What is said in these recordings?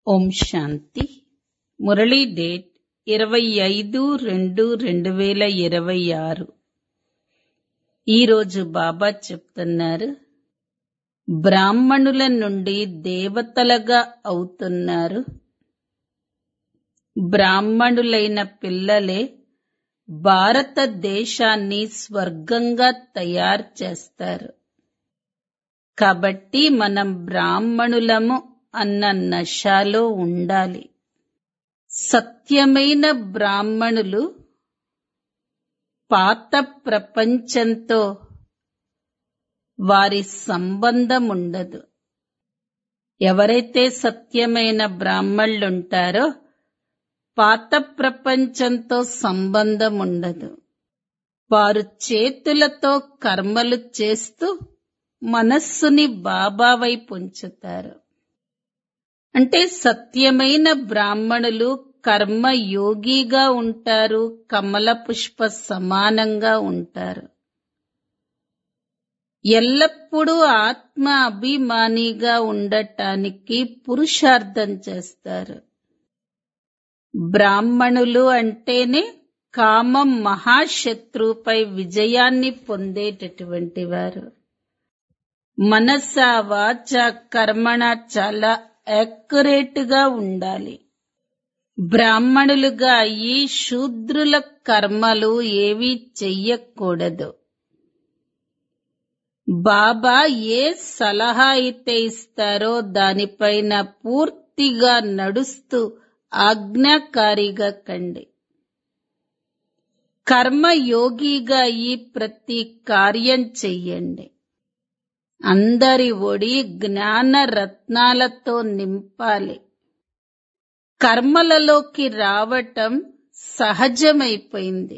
ఓం శాంతి Murali date ఇరవై ఐదు రెండు రెండు వేల ఇరవై ఆరు ఈరోజు బాబా చెప్తున్నారు బ్రాహ్మణుల నుండి దేవతలుగా అవుతున్నారు బ్రాహ్మణులైన పిల్లలే భారతదేశాన్ని స్వర్గంగా తయారు చేస్తారు కాబట్టి మనం బ్రాహ్మణులము అన్న నశాలో ఉండాలి సత్యమైన బ్రాహ్మణులు పాత ప్రపంచంతో వారి సంబంధం ఉండదు ఎవరైతే సత్యమైన బ్రాహ్మణులుంటారో పాత ప్రపంచంతో సంబంధం ఉండదు వారు చేతులతో కర్మలు చేస్తూ మనస్సుని బాబా వైపు ఉంచుతారు అంటే సత్యమైన బ్రాహ్మణులు కర్మ యోగిగా ఉంటారు కమల పుష్ప సమానంగా ఉంటారు ఎల్లప్పుడూ ఆత్మ అభిమానిగా ఉండటానికి పురుషార్థం చేస్తారు బ్రాహ్మణులు అంటేనే కామం మహాశత్రువుపై విజయాన్ని పొందేటటువంటి వారు మనస వాచ కర్మణ చాలా యాక్యురేట్ గా ఉండాలి బ్రాహ్మణులుగా ఈ శూద్రుల కర్మలు ఏవి చెయ్యకూడదు బాబా ఏ సలహా అయితే ఇస్తారో దానిపైన పూర్తిగా నడుస్తూ ఆజ్ఞాకారిగా కండి కర్మయోగిగా ఈ ప్రతి కార్యం చెయ్యండి అందరి ఒడి జ్ఞాన రత్నాలతో నింపాలి కర్మలలోకి రావటం సహజమైపోయింది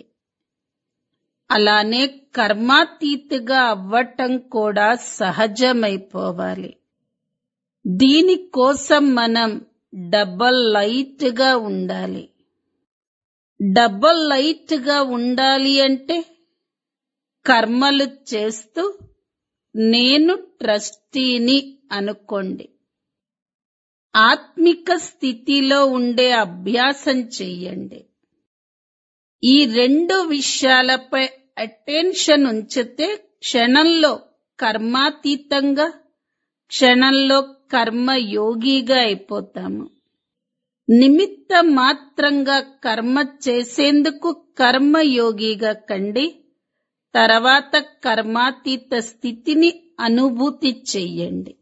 అలానే కర్మాతీతగా అవ్వటం కూడా సహజమైపోవాలి దీనికోసం మనం డబల్ లైట్ గా ఉండాలి డబల్ లైట్ గా ఉండాలి అంటే కర్మలు చేస్తూ నేను ట్రస్టీని అనుకోండి ఆత్మిక స్థితిలో ఉండే అభ్యాసం చెయ్యండి ఈ రెండు విషయాలపై అటెన్షన్ ఉంచితే క్షణంలో కర్మాతీతంగా క్షణంలో కర్మ యోగిగా అయిపోతాము నిమిత్త మాత్రంగా కర్మ చేసేందుకు కర్మయోగిగా కండి తర్వాత కర్మాతీత స్థితిని అనుభూతి చెయ్యండి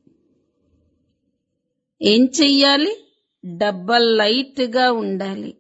ఏం చెయ్యాలి డబ్బల్ లైట్ గా ఉండాలి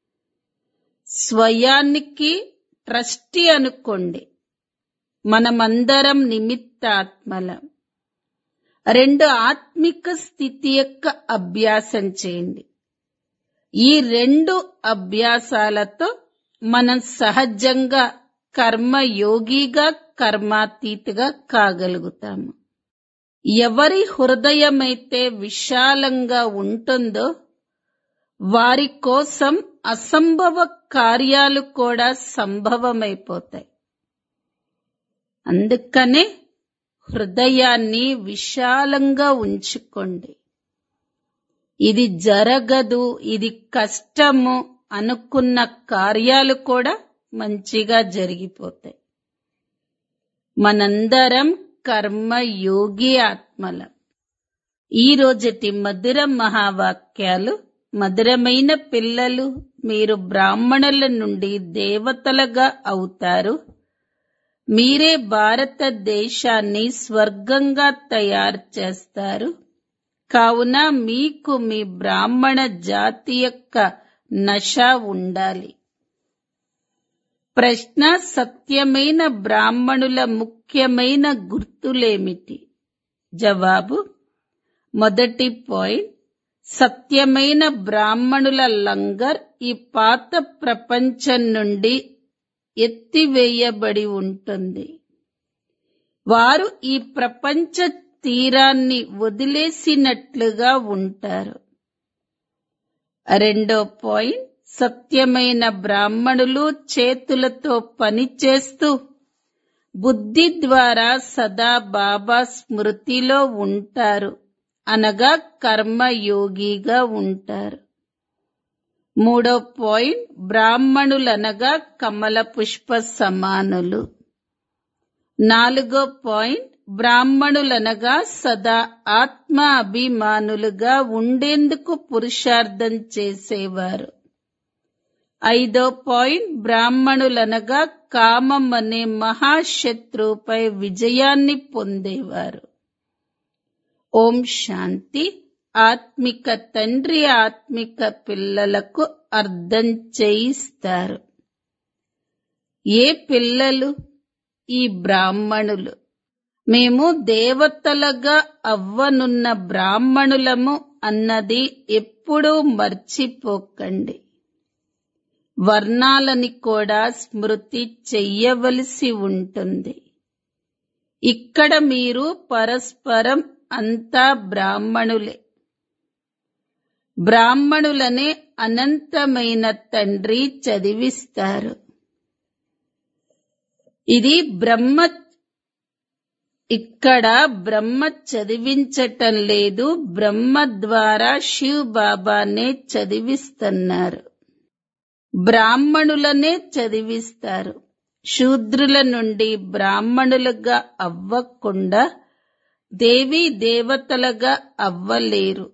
స్వయానికి ట్రస్టీ అనుకోండి మనమందరం నిమిత్త ఆత్మలం రెండు ఆత్మిక స్థితి యొక్క అభ్యాసం చేయండి ఈ రెండు అభ్యాసాలతో మనం సహజంగా కర్మయోగిగా కర్మాతీతగా కాగలుగుతాము ఎవరి హృదయమైతే విశాలంగా ఉంటుందో వారి కోసం అసంభవ కార్యాలు కూడా సంభవమైపోతాయి అందుకనే హృదయాన్ని విశాలంగా ఉంచుకోండి ఇది జరగదు ఇది కష్టము అనుకున్న కార్యాలు కూడా మంచిగా జరిగిపోతాయి మనందరం కర్మ యోగి ఆత్మలం ఈ రోజటి మధుర మహావాక్యాలు మధురమైన పిల్లలు మీరు బ్రాహ్మణుల నుండి దేవతలుగా అవుతారు మీరే భారతదేశాన్ని స్వర్గంగా తయారు చేస్తారు కావున మీకు మీ బ్రాహ్మణ జాతి యొక్క నశ ఉండాలి ప్రశ్న సత్యమైన బ్రాహ్మణుల ముఖ్యమైన గుర్తులేమిటి జవాబు మొదటి పాయింట్ సత్యమైన బ్రాహ్మణుల లంగర్ ఈ పాత ప్రపంచం నుండి ఎత్తివేయబడి ఉంటుంది వారు ఈ ప్రపంచ తీరాన్ని వదిలేసినట్లుగా ఉంటారు రెండో పాయింట్ సత్యమైన బ్రాహ్మణులు చేతులతో పనిచేస్తూ బుద్ధి ద్వారా సదా బాబా స్మృతిలో ఉంటారు అనగా కర్మయోగిగా ఉంటారు మూడో పాయింట్ బ్రాహ్మణులనగా కమల పుష్ప సమానులు నాలుగో పాయింట్ బ్రాహ్మణులనగా సదా ఆత్మ అభిమానులుగా ఉండేందుకు పురుషార్థం చేసేవారు ఐదో పాయింట్ బ్రాహ్మణులనగా కామం అనే మహాశత్రువుపై విజయాన్ని పొందేవారు ఓం శాంతి ఆత్మిక తండ్రి ఆత్మిక పిల్లలకు అర్థం చేయిస్తారు ఏ పిల్లలు ఈ బ్రాహ్మణులు మేము దేవతలుగా అవ్వనున్న బ్రాహ్మణులము అన్నది ఎప్పుడూ మర్చిపోకండి వర్ణాలని కూడా స్మృతి చెయ్యవలసి ఉంటుంది ఇక్కడ మీరు పరస్పరం అంతా బ్రాహ్మణులే బ్రాహ్మణులనే అనంతమైన తండ్రి చదివిస్తారు ఇది బ్రహ్మ ఇక్కడ బ్రహ్మ చదివించటం లేదు బ్రహ్మ ద్వారా శివ్ బాబానే చదివిస్తున్నారు బ్రాహ్మణులనే చదివిస్తారు శూద్రుల నుండి బ్రాహ్మణులుగా అవ్వకుండా దేవీ దేవతలుగా అవ్వలేరు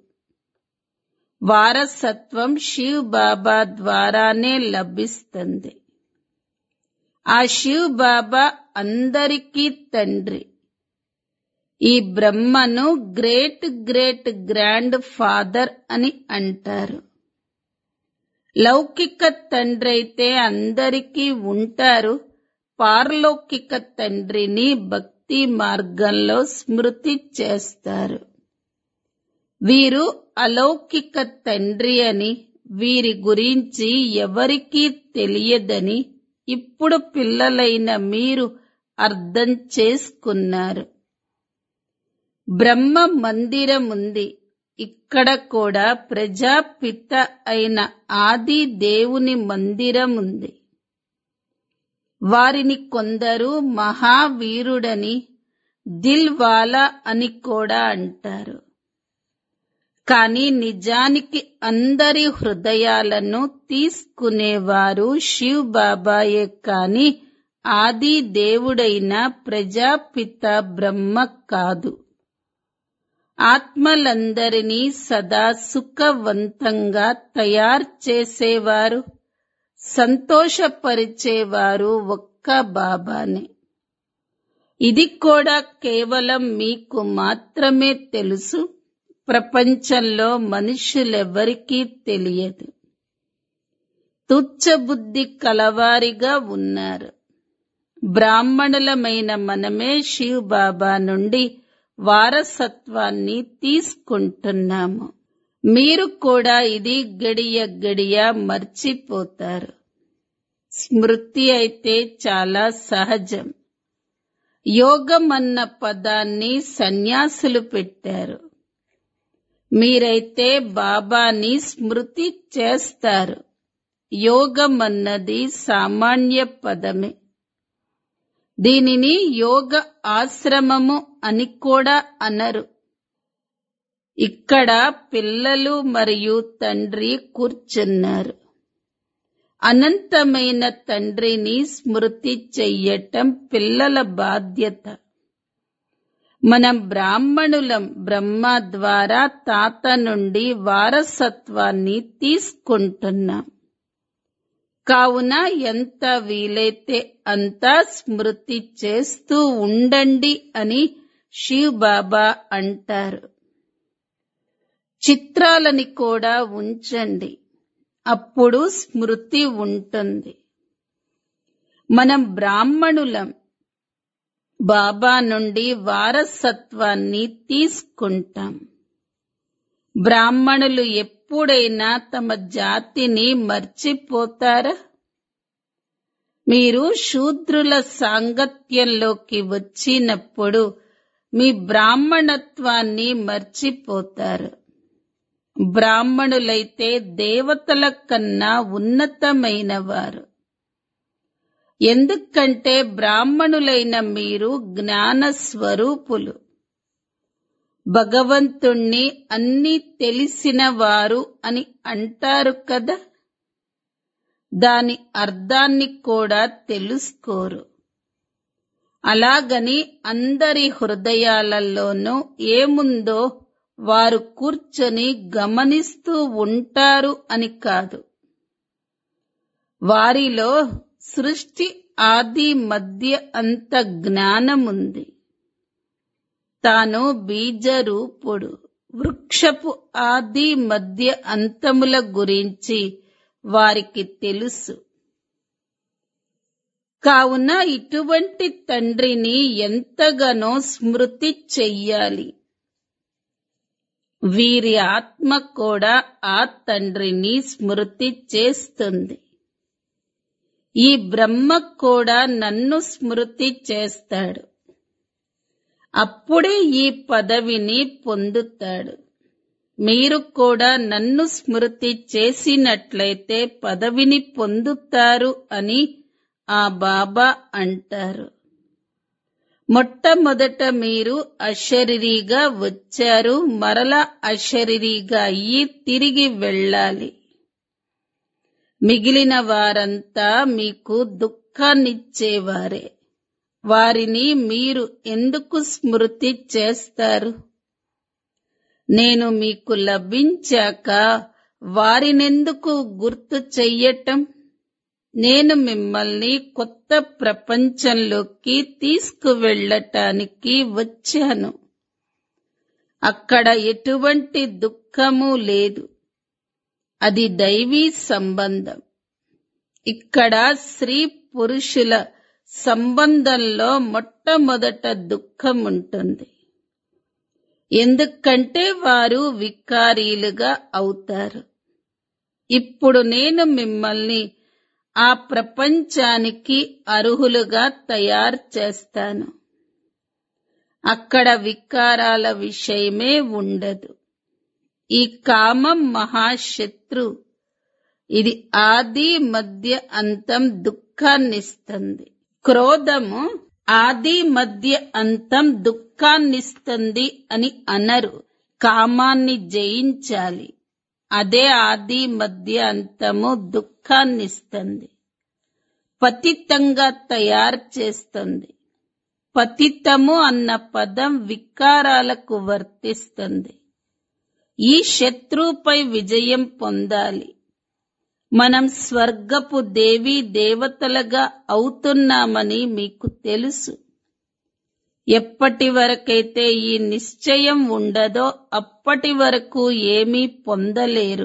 వారసత్వం శివ్ బాబా ద్వారానే లభిస్తుంది ఆ శివ్ బాబా అందరికీ తండ్రి ఈ బ్రహ్మను గ్రేట్ గ్రేట్ గ్రాండ్ ఫాదర్ అని అంటారు లౌకిక తండ్రి అయితే అందరికీ ఉంటారు పారలౌకిక తండ్రిని భక్తి మార్గంలో స్మృతి చేస్తారు వీరు అలౌకిక తండ్రి అని వీరి గురించి ఎవరికీ తెలియదని ఇప్పుడు పిల్లలైన మీరు అర్థం చేసుకున్నారు బ్రహ్మ మందిరం ఉంది ఇక్కడ కూడా ప్రజాపిత అయిన ఆది దేవుని మందిరం ఉంది వారిని కొందరు మహావీరుడని దిల్వాలా అని కూడా అంటారు కానీ నిజానికి అందరి హృదయాలను తీసుకునేవారు శివ్ బాబాయే కాని ఆది దేవుడైన ప్రజాపిత బ్రహ్మ కాదు ఆత్మలందరినీ సదా సుఖవంతంగా తయారు చేసేవారు సంతోషపరిచేవారు ఒక్క బాబానే ఇది కూడా కేవలం మీకు మాత్రమే తెలుసు ప్రపంచంలో మనుషులెవ్వరికీ తెలియదు తుచ్చబుద్ధి కలవారిగా ఉన్నారు బ్రాహ్మణులమైన మనమే శివ్ బాబా నుండి వారసత్వాన్ని తీసుకుంటున్నాము మీరు కూడా ఇది గడియ గడియ మర్చిపోతారు స్మృతి అయితే చాలా సహజం యోగం అన్న పదాన్ని సన్యాసులు పెట్టారు మీరైతే బాబాని స్మృతి చేస్తారు యోగం అన్నది సామాన్య పదమే దీనిని యోగ ఆశ్రమము అని కూడా అనరు ఇక్కడ పిల్లలు మరియు తండ్రి కూర్చున్నారు అనంతమైన తండ్రిని స్మృతి చెయ్యటం పిల్లల బాధ్యత మనం బ్రాహ్మణులం బ్రహ్మ ద్వారా తాత నుండి వారసత్వాన్ని తీసుకుంటున్నాం కావున ఎంత వీలైతే అంత స్మృతి చేస్తూ ఉండండి అని శివ్ బాబా అంటారు చిత్రాలని కూడా ఉంచండి అప్పుడు స్మృతి ఉంటుంది మనం బ్రాహ్మణులం బాబా నుండి వారసత్వాన్ని తీసుకుంటాం బ్రాహ్మణులు ఎప్పుడైనా తమ జాతిని మర్చిపోతారా మీరు శూద్రుల సాంగత్యంలోకి వచ్చినప్పుడు మీ బ్రాహ్మణత్వాన్ని మర్చిపోతారు బ్రాహ్మణులైతే దేవతల కన్నా ఉన్నతమైన వారు ఎందుకంటే బ్రాహ్మణులైన మీరు జ్ఞాన స్వరూపులు భగవంతుణ్ణి అన్ని తెలిసిన వారు అని అంటారు కదా దాని అర్థాన్ని కూడా తెలుసుకోరు అలాగని అందరి హృదయాలలోనూ ఏముందో వారు కూర్చొని గమనిస్తూ ఉంటారు అని కాదు వారిలో సృష్టి ఆది మధ్య అంత జ్ఞానముంది తాను బీజరూపుడు వృక్షపు ఆది మధ్య అంతముల గురించి వారికి తెలుసు కావున ఇటువంటి తండ్రిని ఎంతగానో స్మృతి చెయ్యాలి వీరి ఆత్మ కూడా ఆ తండ్రిని స్మృతి చేస్తుంది ఈ బ్రహ్మ కూడా నన్ను స్మృతి చేస్తాడు అప్పుడే ఈ పదవిని పొందుతాడు మీరు కూడా నన్ను స్మృతి చేసినట్లయితే పదవిని పొందుతారు అని ఆ బాబా అంటారు మొట్టమొదట మీరు అశరీరిగా వచ్చారు మరల అశరీరిగా అయ్యి తిరిగి వెళ్ళాలి మిగిలిన వారంతా మీకు దుఃఖాన్నిచ్చేవారే వారిని మీరు ఎందుకు స్మృతి చేస్తారు నేను మీకు లభించాక వారినెందుకు గుర్తు చెయ్యటం నేను మిమ్మల్ని కొత్త ప్రపంచంలోకి తీసుకువెళ్ళటానికి వచ్చాను అక్కడ ఎటువంటి దుఃఖము లేదు అది దైవీ సంబంధం ఇక్కడ స్త్రీ పురుషుల సంబంధంలో మొట్టమొదట దుఃఖం ఉంటుంది ఎందుకంటే వారు వికారీలుగా అవుతారు ఇప్పుడు నేను మిమ్మల్ని ఆ ప్రపంచానికి అర్హులుగా తయారు చేస్తాను అక్కడ వికారాల విషయమే ఉండదు ఈ కామం మహాశత్రు ఇది ఆది మధ్య అంతం దుఃఖాన్నిస్తుంది క్రోధము ఆది మధ్య అంతం దుఃఖాన్నిస్తుంది అని అనరు కామాన్ని జయించాలి అదే ఆది మధ్య అంతము దుఃఖాన్నిస్తుంది పతితంగా తయారు చేస్తుంది పతితము అన్న పదం వికారాలకు వర్తిస్తుంది ఈ శత్రువుపై విజయం పొందాలి మనం స్వర్గపు దేవీ దేవతలుగా అవుతున్నామని మీకు తెలుసు ఎప్పటి వరకైతే ఈ నిశ్చయం ఉండదో అప్పటి వరకు ఏమీ పొందలేరు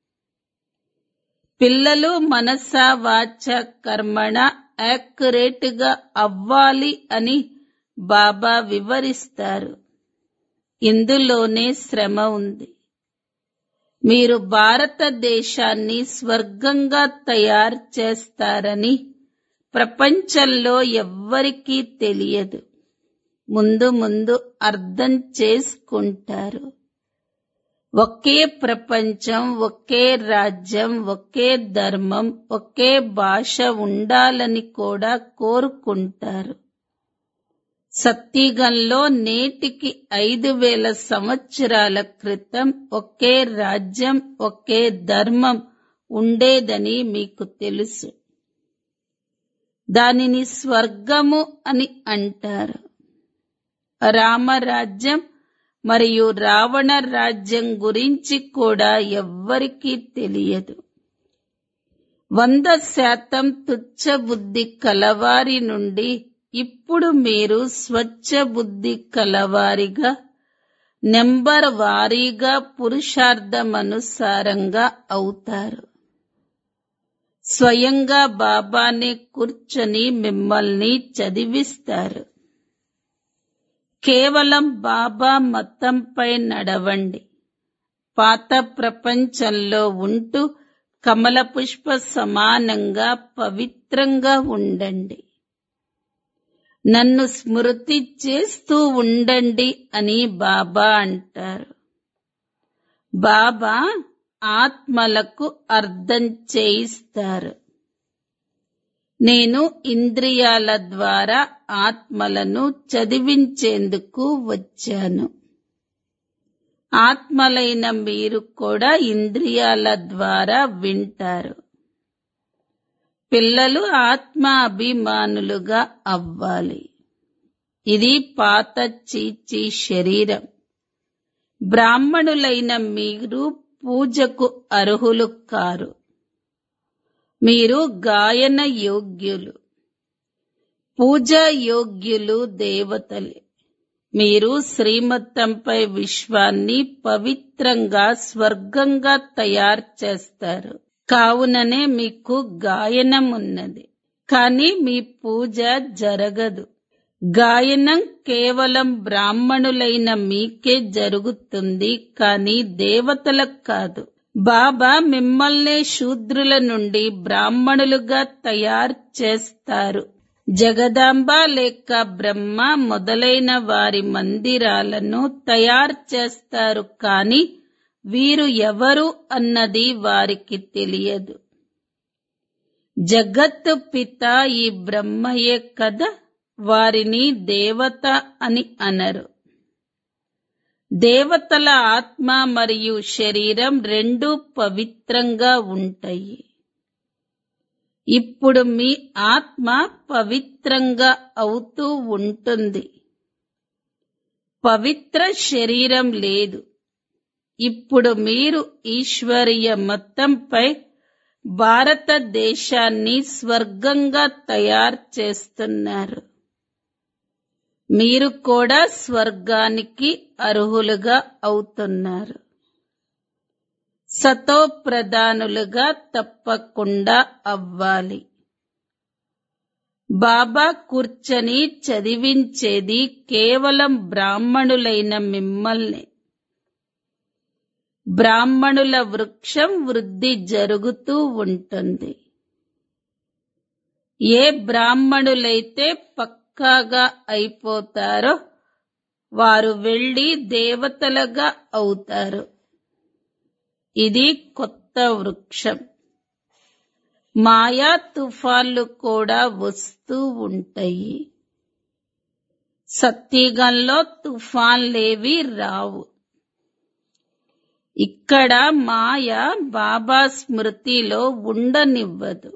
పిల్లలు మనస వాచ కర్మణ యాక్యురేట్ గా అవ్వాలి అని బాబా వివరిస్తారు ఇందులోనే శ్రమ ఉంది మీరు భారతదేశాన్ని స్వర్గంగా తయారు చేస్తారని ప్రపంచంలో ఎవ్వరికీ తెలియదు ముందు ముందు అర్థం చేసుకుంటారు ఒకే ప్రపంచం ఒకే రాజ్యం ఒకే ధర్మం ఒకే భాష ఉండాలని కూడా కోరుకుంటారు సత్యుగంలో నేటికి ఐదు వేల సంవత్సరాల క్రితం ఒకే రాజ్యం ఒకే ధర్మం ఉండేదని మీకు తెలుసు దానిని స్వర్గము అని అంటారు రామరాజ్యం మరియు రావణ రాజ్యం గురించి కూడా ఎవ్వరికీ తెలియదు వంద శాతం తుచ్చ బుద్ధి కలవారి నుండి ఇప్పుడు మీరు స్వచ్ఛ బుద్ధి కలవారిగా నెంబర్ వారీగా పురుషార్థమనుసారంగా అవుతారు స్వయంగా బాబానే కూర్చొని మిమ్మల్ని చదివిస్తారు కేవలం బాబా మతంపై నడవండి పాత ప్రపంచంలో ఉంటూ కమల పుష్ప సమానంగా పవిత్రంగా ఉండండి నన్ను స్మృతి చేస్తూ ఉండండి అని బాబా అంటారు బాబా ఆత్మలకు అర్థం చేయిస్తారు నేను ఇంద్రియాల ద్వారా ఆత్మలను చదివించేందుకు వచ్చాను ఆత్మలైన మీరు కూడా ఇంద్రియాల ద్వారా వింటారు పిల్లలు ఆత్మ అభిమానులుగా అవ్వాలి ఇది పాత చీచి శరీరం బ్రాహ్మణులైన మీరు పూజకు అర్హులు కారు మీరు గాయన యోగ్యులు పూజా యోగ్యులు దేవతలే మీరు శ్రీమతంపై విశ్వాన్ని పవిత్రంగా స్వర్గంగా తయారు చేస్తారు కావుననే మీకు గాయనం ఉన్నది కానీ మీ పూజ జరగదు గాయనం కేవలం బ్రాహ్మణులైన మీకే జరుగుతుంది కానీ దేవతలకు కాదు బాబా మిమ్మల్నే శూద్రుల నుండి బ్రాహ్మణులుగా తయారు చేస్తారు జగదాంబ లేక బ్రహ్మ మొదలైన వారి మందిరాలను తయారు చేస్తారు కానీ వీరు ఎవరు అన్నది వారికి తెలియదు జగత్తు పిత ఈ బ్రహ్మయే కదా వారిని దేవత అని అనరు దేవతల ఆత్మ మరియు శరీరం రెండూ పవిత్రంగా ఉంటాయి ఇప్పుడు మీ ఆత్మ పవిత్రంగా అవుతూ ఉంటుంది పవిత్ర శరీరం లేదు ఇప్పుడు మీరు ఈశ్వరీయ మొత్తంపై భారతదేశాన్ని స్వర్గంగా తయారు చేస్తున్నారు మీరు కూడా స్వర్గానికి అర్హులుగా అవుతున్నారు సతో ప్రధానులుగా తప్పకుండా అవ్వాలి బాబా కూర్చొని చదివించేది కేవలం బ్రాహ్మణులైన మిమ్మల్ని బ్రాహ్మణుల వృక్షం వృద్ధి జరుగుతూ ఉంటుంది ఏ బ్రాహ్మణులైతే పక్కాగా అయిపోతారో వారు వెళ్లి దేవతలుగా అవుతారు ఇది కొత్త వృక్షం మాయా తుఫాన్లు కూడా వస్తూ ఉంటాయి సత్యగంలో తుఫాన్లేవి రావు ఇక్కడ మాయ బాబా స్మృతిలో ఉండనివ్వదు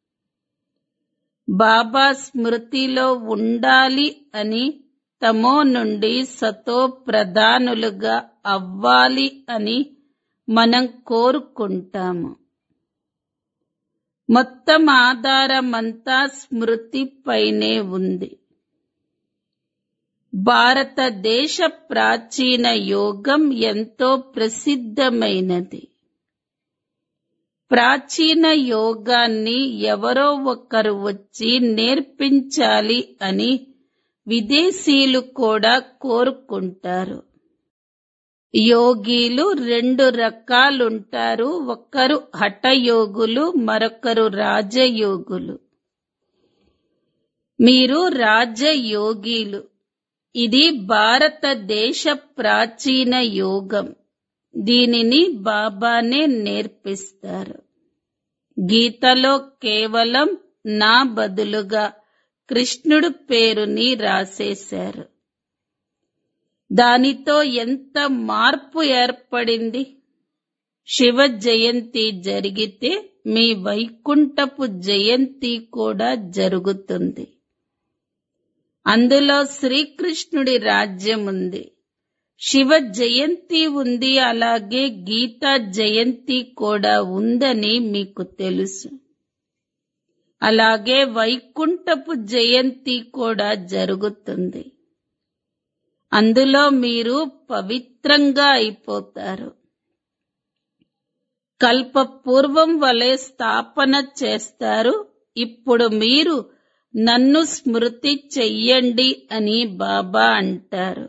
బాబా స్మృతిలో ఉండాలి అని తమో నుండి సతో ప్రధానులుగా అవ్వాలి అని మనం కోరుకుంటాము మొత్తం ఆధారమంతా స్మృతిపైనే ఉంది భారతదేశ ప్రాచీన యోగం ఎంతో ప్రసిద్ధమైనది ప్రాచీన యోగాన్ని ఎవరో ఒకరు వచ్చి నేర్పించాలి అని విదేశీయులు కూడా కోరుకుంటారు యోగీలు రెండు రకాలుంటారు ఒకరు హఠయోగులు మరొకరు రాజయోగులు మీరు రాజయోగీలు ఇది భారతదేశ ప్రాచీన యోగం దీనిని బాబానే నేర్పిస్తారు గీతలో కేవలం నా బదులుగా కృష్ణుడు పేరుని రాసేశారు దానితో ఎంత మార్పు ఏర్పడింది శివ జయంతి జరిగితే మీ వైకుంఠపు జయంతి కూడా జరుగుతుంది అందులో శ్రీకృష్ణుడి రాజ్యం ఉంది శివ జయంతి ఉంది అలాగే గీతా జయంతి కూడా ఉందని మీకు తెలుసు అలాగే వైకుంఠపు జయంతి కూడా జరుగుతుంది అందులో మీరు పవిత్రంగా అయిపోతారు కల్పపూర్వం వలె స్థాపన చేస్తారు ఇప్పుడు మీరు నన్ను స్మృతి చెయ్యండి అని బాబా అంటారు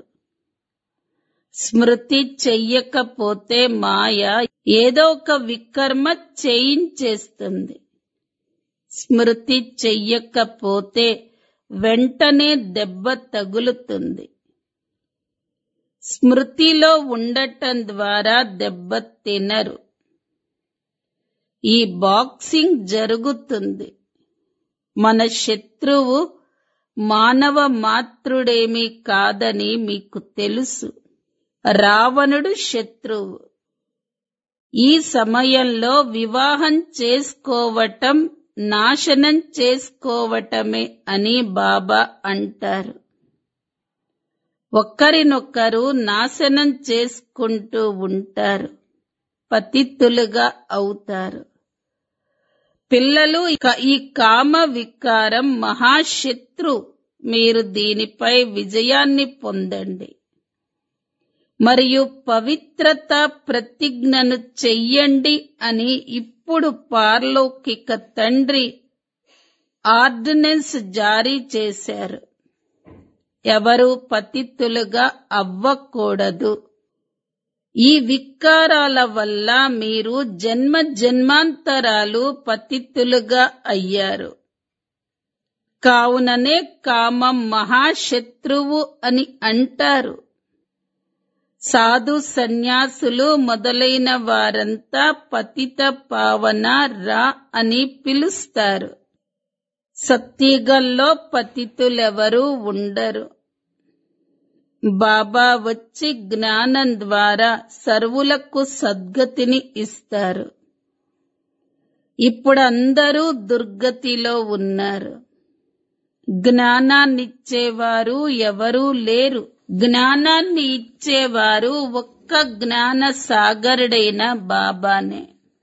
స్మృతి చెయ్యకపోతే మాయ ఏదో ఒక వికర్మ చేయించేస్తుంది స్మృతి చెయ్యకపోతే వెంటనే దెబ్బ తగులుతుంది స్మృతిలో ఉండటం ద్వారా దెబ్బ తినరు ఈ బాక్సింగ్ జరుగుతుంది మన శత్రువు మానవ మాత్రుడేమీ కాదని మీకు తెలుసు రావణుడు శత్రువు ఈ సమయంలో వివాహం చేసుకోవటం నాశనం చేసుకోవటమే అని బాబా అంటారు ఒక్కరినొక్కరు నాశనం చేసుకుంటూ ఉంటారు పతితులుగా అవుతారు పిల్లలు ఇక ఈ కామ వికారం మహాశత్రు మీరు దీనిపై విజయాన్ని పొందండి మరియు పవిత్రత ప్రతిజ్ఞను చెయ్యండి అని ఇప్పుడు పార్లౌకిక తండ్రి ఆర్డినెన్స్ జారీ చేశారు ఎవరు పతితులుగా అవ్వకూడదు ఈ వికారాల వల్ల మీరు జన్మ జన్మాంతరాలు పతితులుగా అయ్యారు కావుననే కామం మహాశత్రువు అని అంటారు సాధు సన్యాసులు మొదలైన వారంతా పతిత పావన రా అని పిలుస్తారు సత్యగల్లో పతితులెవరూ ఉండరు బాబా వచ్చి జ్ఞానం ద్వారా సర్వులకు సద్గతిని ఇస్తారు ఇప్పుడు అందరూ దుర్గతిలో ఉన్నారు జ్ఞానాన్నిచ్చేవారు ఎవరూ లేరు జ్ఞానాన్ని ఇచ్చేవారు ఒక్క జ్ఞాన సాగరుడైన బాబానే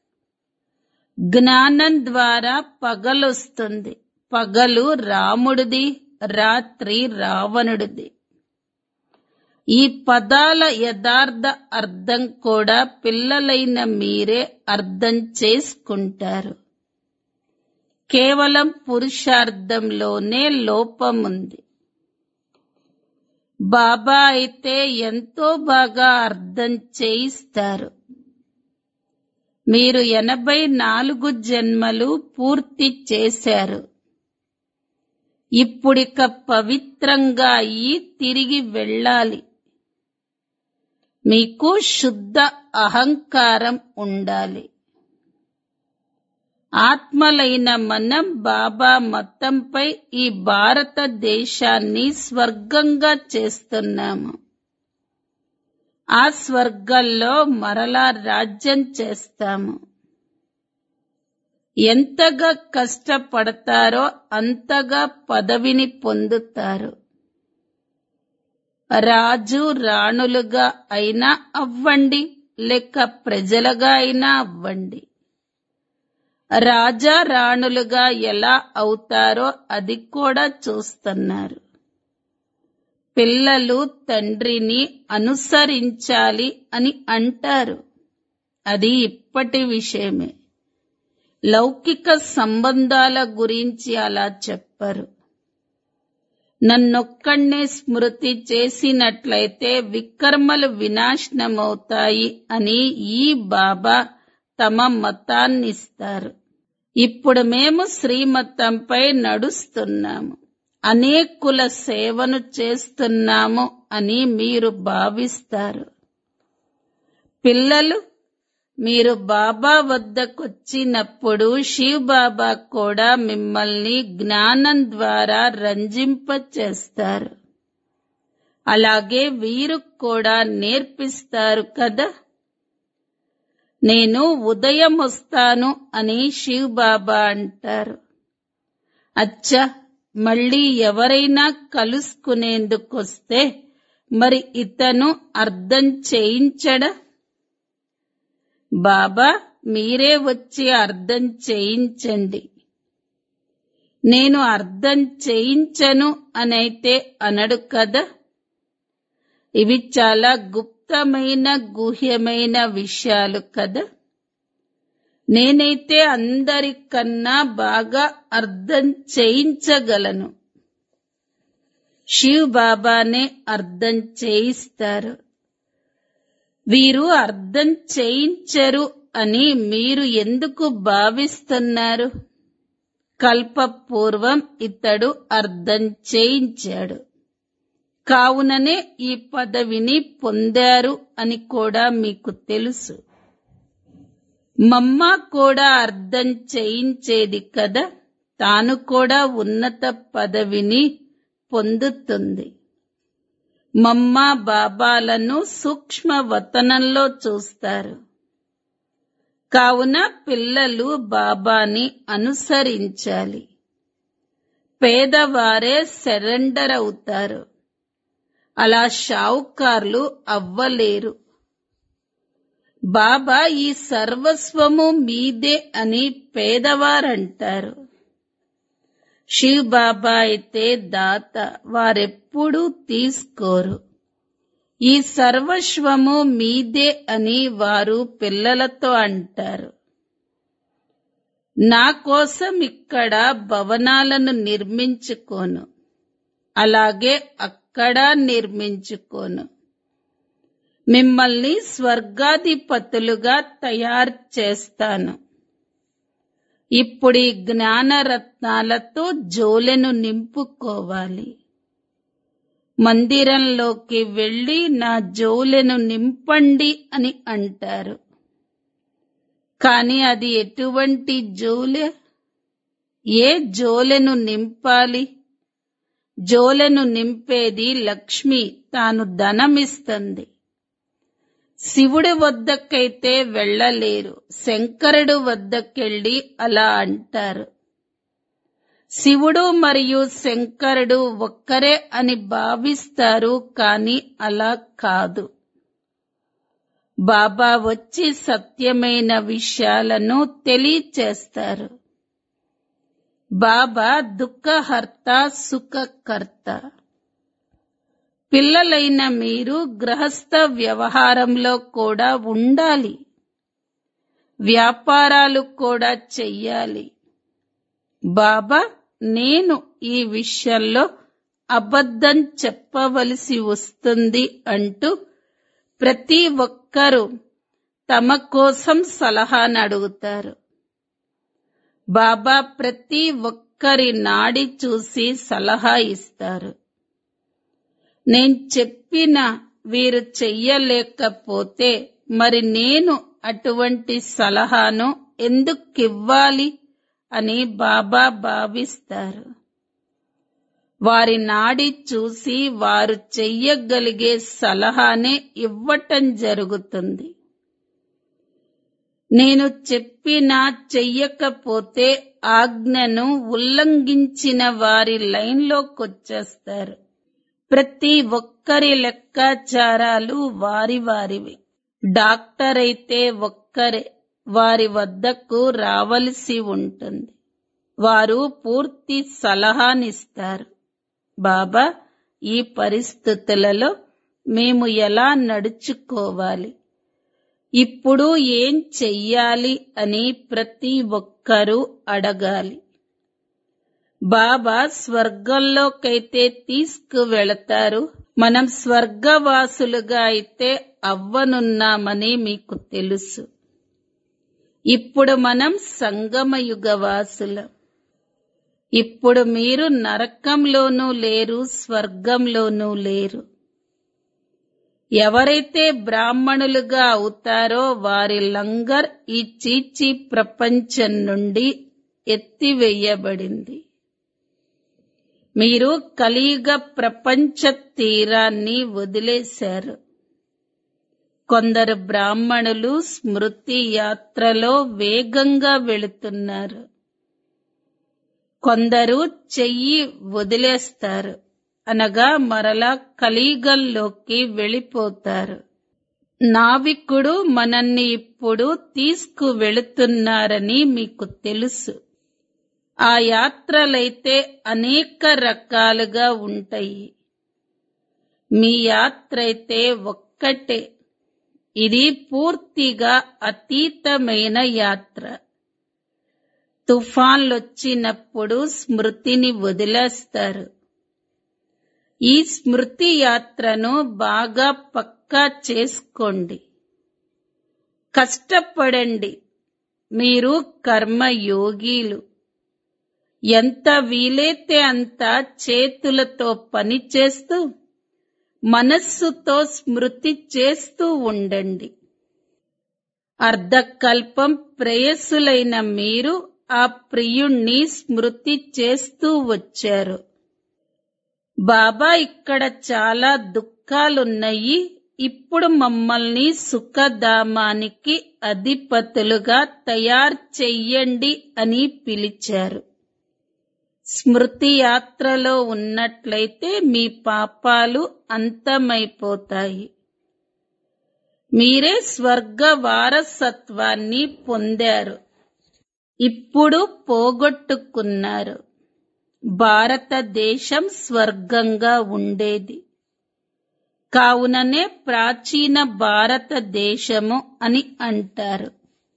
జ్ఞానం ద్వారా పగలొస్తుంది పగలు రాముడిది రాత్రి రావణుడిది ఈ పదాల యథార్థ అర్థం కూడా పిల్లలైన మీరే అర్థం చేసుకుంటారు కేవలం పురుషార్థంలోనే లోపముంది బాబా అయితే ఎంతో బాగా అర్థం చేయిస్తారు మీరు ఎనభై నాలుగు జన్మలు పూర్తి చేశారు ఇప్పుడిక పవిత్రంగా అయి తిరిగి వెళ్ళాలి మీకు శుద్ధ అహంకారం ఉండాలి ఆత్మలైన మనం బాబా మొత్తంపై ఈ భారతదేశాన్ని స్వర్గంగా చేస్తున్నాము ఆ స్వర్గంలో మరలా రాజ్యం చేస్తాము ఎంతగా కష్టపడతారో అంతగా పదవిని పొందుతారు రాజు రాణులుగా అయినా అవ్వండి లేక ప్రజలుగా అయినా అవ్వండి రాజా రాణులుగా ఎలా అవుతారో అది కూడా చూస్తున్నారు పిల్లలు తండ్రిని అనుసరించాలి అని అంటారు అది ఇప్పటి విషయమే లౌకిక సంబంధాల గురించి అలా చెప్పరు నన్నొక్కడే స్మృతి చేసినట్లయితే వికర్మలు వినాశనమవుతాయి అని ఈ బాబా తమ మతాన్నిస్తారు ఇప్పుడు మేము శ్రీమతంపై నడుస్తున్నాము అనేకుల సేవను చేస్తున్నాము అని మీరు భావిస్తారు పిల్లలు మీరు బాబా వద్దకొచ్చినప్పుడు శివ్ బాబా కూడా మిమ్మల్ని జ్ఞానం ద్వారా రంజింప చేస్తారు అలాగే వీరు కూడా నేర్పిస్తారు కదా నేను ఉదయం వస్తాను అని శివ్ బాబా అంటారు అచ్చా మళ్ళీ ఎవరైనా కలుసుకునేందుకొస్తే మరి ఇతను అర్థం చేయించడా బాబా మీరే వచ్చి అర్థం చేయించండి నేను అర్థం చేయించను అనైతే అనడు కదా ఇవి చాలా గుప్తమైన గుహ్యమైన విషయాలు కదా నేనైతే అందరికన్నా బాగా అర్థం చేయించగలను శివ్ బాబానే అర్థం చేయిస్తారు వీరు అర్థం చేయించరు అని మీరు ఎందుకు భావిస్తున్నారు కల్పపూర్వం ఇతడు అర్థం చేయించాడు కావుననే ఈ పదవిని పొందారు అని కూడా మీకు తెలుసు మమ్మ కూడా అర్థం చేయించేది కదా తాను కూడా ఉన్నత పదవిని పొందుతుంది మమ్మ బాబాలను సూక్ష్మ వతనంలో చూస్తారు కావున పిల్లలు బాబాని అనుసరించాలి పేదవారే సరెండర్ అవుతారు అలా షావుకార్లు అవ్వలేరు బాబా ఈ సర్వస్వము మీదే అని పేదవారంటారు శివ్ బాబా అయితే దాత వారెప్పుడూ తీసుకోరు ఈ సర్వస్వము మీదే అని వారు పిల్లలతో అంటారు నా కోసం ఇక్కడ భవనాలను నిర్మించుకోను అలాగే అక్కడ నిర్మించుకోను మిమ్మల్ని స్వర్గాధిపతులుగా తయారు చేస్తాను ఇప్పుడు ఈ జ్ఞానరత్నాలతో జోలెను నింపుకోవాలి మందిరంలోకి వెళ్లి నా జోలెను నింపండి అని అంటారు కాని అది ఎటువంటి జోలె ఏ జోలెను నింపాలి జోలెను నింపేది లక్ష్మి తాను ధనమిస్తుంది శివుడి వద్దకైతే వెళ్ళలేరు శంకరుడు వద్దకెళ్ళి అలా అంటారు శివుడు మరియు శంకరుడు ఒక్కరే అని భావిస్తారు కాని అలా కాదు బాబా వచ్చి సత్యమైన విషయాలను తెలియచేస్తారు బాబా దుఃఖహర్త సుఖకర్త పిల్లలైన మీరు గృహస్థ వ్యవహారంలో కూడా ఉండాలి వ్యాపారాలు కూడా చెయ్యాలి బాబా నేను ఈ విషయంలో అబద్ధం చెప్పవలసి వస్తుంది అంటూ ప్రతి ఒక్కరూ తమ కోసం సలహాను అడుగుతారు బాబా ప్రతి ఒక్కరి నాడి చూసి సలహా ఇస్తారు నేను చెప్పిన వీరు చెయ్యలేకపోతే మరి నేను అటువంటి సలహాను ఎందుకివ్వాలి అని బాబా భావిస్తారు వారి నాడి చూసి వారు చెయ్యగలిగే సలహానే ఇవ్వటం జరుగుతుంది నేను చెప్పినా చెయ్యకపోతే ఆజ్ఞను ఉల్లంఘించిన వారి లైన్లోకొచ్చేస్తారు ప్రతి ఒక్కరి లెక్కాచారాలు వారి వారివి డాక్టర్ అయితే ఒక్కరే వారి వద్దకు రావలసి ఉంటుంది వారు పూర్తి సలహానిస్తారు బాబా ఈ పరిస్థితులలో మేము ఎలా నడుచుకోవాలి ఇప్పుడు ఏం చెయ్యాలి అని ప్రతి ఒక్కరూ అడగాలి బాబా స్వర్గంలోకైతే తీసుకువెళతారు మనం స్వర్గవాసులుగా అయితే అవ్వనున్నామని మీకు తెలుసు ఇప్పుడు మనం సంగమయుగ వాసులం ఇప్పుడు మీరు నరకంలోనూ లేరు స్వర్గంలోనూ లేరు ఎవరైతే బ్రాహ్మణులుగా అవుతారో వారి లంగర్ ఈ చీచీ ప్రపంచం నుండి ఎత్తివేయబడింది మీరు కలియుగ ప్రపంచ తీరాన్ని వదిలేశారు కొందరు బ్రాహ్మణులు స్మృతి యాత్రలో వేగంగా వెళుతున్నారు కొందరు చెయ్యి వదిలేస్తారు అనగా మరలా కలియుగంలోకి వెళ్ళిపోతారు నావికుడు మనల్ని ఇప్పుడు తీసుకువెళుతున్నారని మీకు తెలుసు ఆ యాత్రలైతే అనేక రకాలుగా ఉంటాయి మీ యాత్ర అయితే ఒక్కటే ఇది పూర్తిగా అతీతమైన యాత్ర తుఫాన్లొచ్చినప్పుడు స్మృతిని వదిలేస్తారు ఈ స్మృతి యాత్రను బాగా పక్కా చేసుకోండి కష్టపడండి మీరు కర్మయోగీలు ఎంత వీలైతే అంత చేతులతో పని చేస్తూ మనస్సుతో స్మృతి చేస్తూ ఉండండి అర్ధకల్పం ప్రేయసులైన మీరు ఆ ప్రియుణ్ణి స్మృతి చేస్తూ వచ్చారు బాబా ఇక్కడ చాలా దుఃఖాలున్నాయి ఇప్పుడు మమ్మల్ని సుఖధామానికి అధిపతులుగా తయారు చెయ్యండి అని పిలిచారు స్మృతి యాత్రలో ఉన్నట్లయితే మీ పాపాలు అంతమైపోతాయి మీరే స్వర్గ వారసత్వాన్ని పొందారు ఇప్పుడు పోగొట్టుకున్నారు భారతదేశం స్వర్గంగా ఉండేది కావుననే ప్రాచీన భారతదేశము అని అంటారు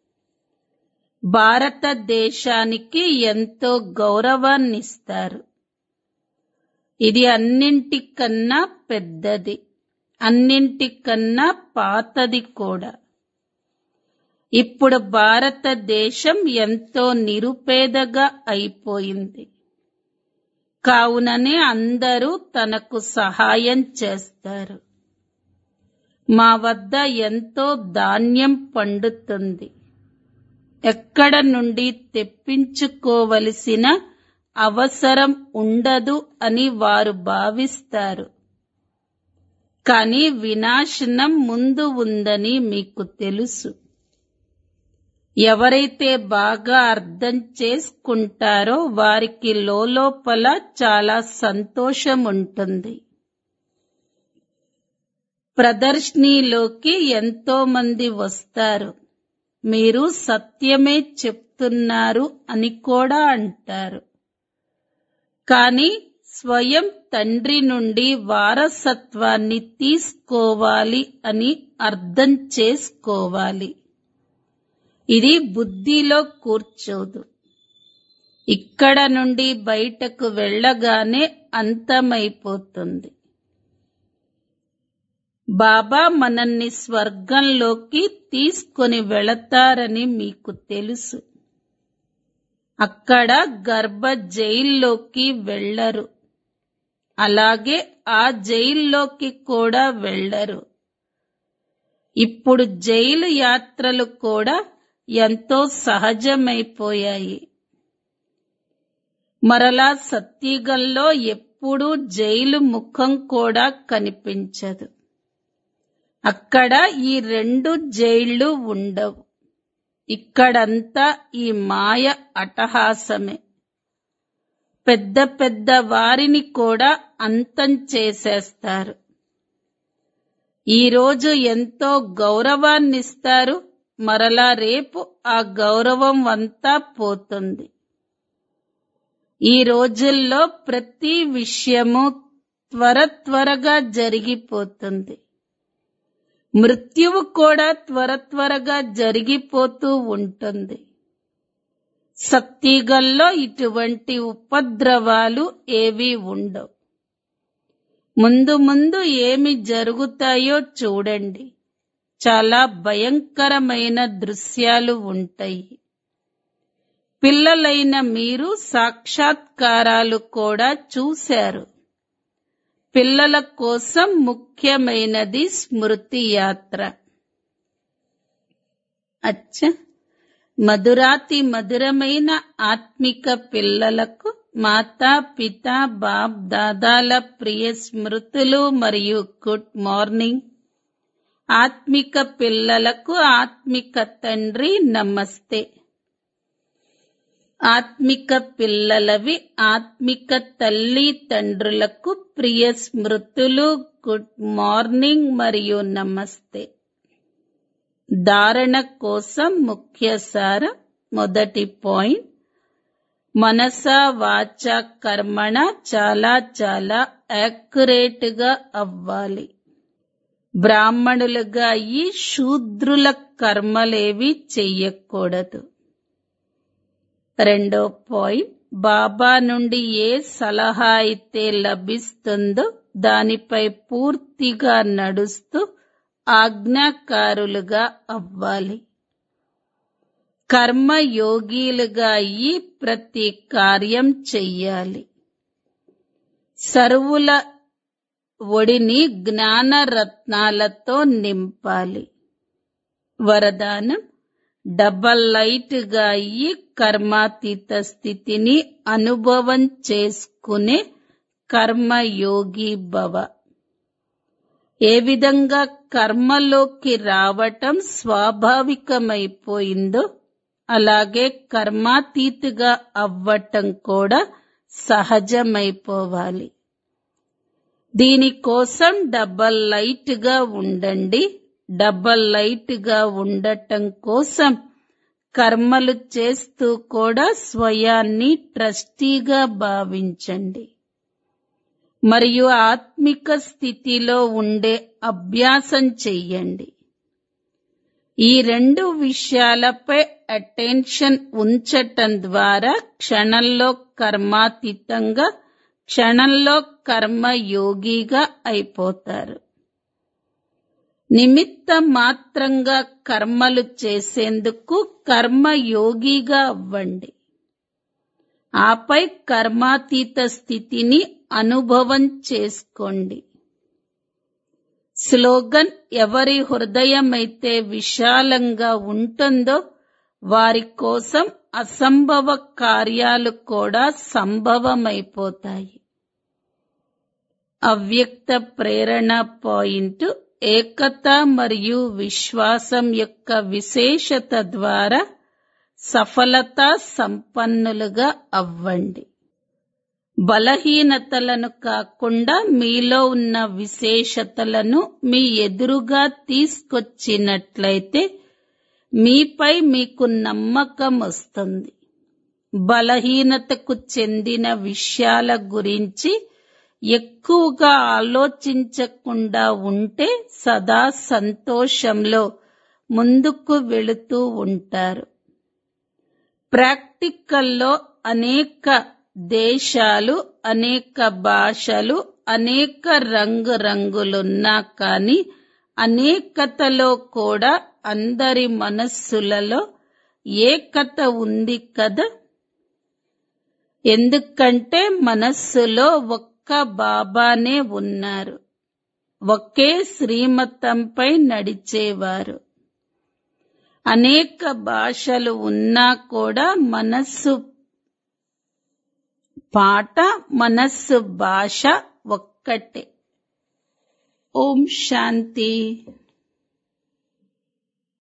భారతదేశానికి ఎంతో గౌరవాన్నిస్తారు ఇది అన్నింటికన్నా పెద్దది అన్నింటికన్నా పాతది కూడా ఇప్పుడు భారతదేశం ఎంతో నిరుపేదగా అయిపోయింది కావుననే అందరూ తనకు సహాయం చేస్తారు మా వద్ద ఎంతో ధాన్యం పండుతుంది ఎక్కడ నుండి తెప్పించుకోవలసిన అవసరం ఉండదు అని వారు భావిస్తారు కానీ వినాశనం ముందు ఉందని మీకు తెలుసు ఎవరైతే బాగా అర్థం చేసుకుంటారో వారికి లోపల చాలా సంతోషం ఉంటుంది ప్రదర్శనీలోకి ఎంతో మంది వస్తారు మీరు సత్యమే చెప్తున్నారు అని కూడా అంటారు కానీ స్వయం తండ్రి నుండి వారసత్వాన్ని తీసుకోవాలి అని అర్థం చేసుకోవాలి ఇది బుద్ధిలో కూర్చోదు ఇక్కడ నుండి బయటకు వెళ్ళగానే అంతమైపోతుంది బాబా మనల్ని స్వర్గంలోకి తీసుకొని వెళతారని మీకు తెలుసు అక్కడ గర్భ జైల్లోకి వెళ్ళరు అలాగే ఆ జైల్లోకి కూడా వెళ్ళరు ఇప్పుడు జైలు యాత్రలు కూడా ఎంతో సహజమైపోయాయి మరలా సత్యుగంలో ఎప్పుడూ జైలు ముఖం కూడా కనిపించదు అక్కడ ఈ రెండు జైళ్లు ఉండవు ఇక్కడంతా ఈ మాయ అటహాసమే పెద్ద పెద్ద వారిని కూడా అంతం చేసేస్తారు ఈ రోజు ఎంతో గౌరవాన్నిస్తారు మరలా రేపు ఆ గౌరవం అంతా పోతుంది ఈ రోజుల్లో ప్రతి విషయము త్వర త్వరగా జరిగిపోతుంది మృత్యువు కూడా త్వర త్వరగా జరిగిపోతూ ఉంటుంది సత్తిగల్లో ఇటువంటి ఉపద్రవాలు ఏవీ ఉండవు ముందు ముందు ఏమి జరుగుతాయో చూడండి చాలా భయంకరమైన దృశ్యాలు ఉంటాయి పిల్లలైన మీరు సాక్షాత్కారాలు కూడా చూశారు పిల్లల కోసం ముఖ్యమైనది స్మృతి యాత్ర అచ్చ మధురాతి మధురమైన ఆత్మిక పిల్లలకు మాతా పిత బాప్ దాదాల ప్రియ స్మృతులు మరియు గుడ్ మార్నింగ్ ఆత్మిక పిల్లలకు ఆత్మిక తండ్రి నమస్తే ఆత్మిక పిల్లలవి ఆత్మిక తల్లి తండ్రులకు ప్రియ స్మృతులు గుడ్ మార్నింగ్ మరియు నమస్తే ధారణ కోసం ముఖ్య సారం మొదటి పాయింట్ మనస వాచ కర్మణ చాలా చాలా యాక్యురేట్ గా అవ్వాలి బ్రాహ్మణులుగా అయ్యి శూద్రుల కర్మలేవి చెయ్యకూడదు రెండో పాయింట్ బాబా నుండి ఏ సలహా అయితే లభిస్తుందో దానిపై పూర్తిగా నడుస్తూ ఆజ్ఞాకారులుగా అవ్వాలి కర్మయోగీలుగా అయ్యి ప్రతి కార్యం చెయ్యాలి సర్వుల ఒడిని జ్ఞాన రత్నాలతో నింపాలి వరదానం డబల్ లైట్ గా అయ్యి కర్మాతీత స్థితిని అనుభవం చేసుకునే కర్మయోగి భవ ఏ విధంగా కర్మలోకి రావటం స్వాభావికమైపోయిందో అలాగే కర్మాతీతుగా అవ్వటం కూడా సహజమైపోవాలి దీనికోసం డబల్ లైట్ గా ఉండండి డబల్ లైట్ గా ఉండటం కోసం కర్మలు చేస్తూ కూడా స్వయాన్ని ట్రస్టీగా భావించండి మరియు ఆత్మిక స్థితిలో ఉండే అభ్యాసం చెయ్యండి ఈ రెండు విషయాలపై అటెన్షన్ ఉంచటం ద్వారా క్షణంలో కర్మాతీతంగా క్షణంలో కర్మయోగిగా అయిపోతారు నిమిత్త మాత్రంగా కర్మలు చేసేందుకు కర్మయోగిగా అవ్వండి ఆపై కర్మాతీత స్థితిని అనుభవం చేసుకోండి స్లోగన్ ఎవరి హృదయమైతే విశాలంగా ఉంటుందో వారి కోసం అసంభవ కార్యాలు కూడా సంభవమైపోతాయి అవ్యక్త ప్రేరణ పాయింట్ ఏకత మరియు విశ్వాసం యొక్క విశేషత ద్వారా సఫలత సంపన్నులుగా అవ్వండి బలహీనతలను కాకుండా మీలో ఉన్న విశేషతలను మీ ఎదురుగా తీసుకొచ్చినట్లయితే మీపై మీకు నమ్మకం వస్తుంది బలహీనతకు చెందిన విషయాల గురించి ఎక్కువగా ఆలోచించకుండా ఉంటే సదా సంతోషంలో ముందుకు వెళుతూ ఉంటారు ప్రాక్టికల్లో అనేక దేశాలు అనేక భాషలు అనేక రంగు రంగులున్నా కానీ అనేకతలో కూడా అందరి మనస్సులలో ఏకత ఉంది కదా ఎందుకంటే మనస్సులో ఒక్క బాబానే ఉన్నారు ఒకే శ్రీమతంపై నడిచేవారు అనేక భాషలు ఉన్నా కూడా మనస్సు పాట మనస్సు భాష ఒక్కటే ఓం శాంతి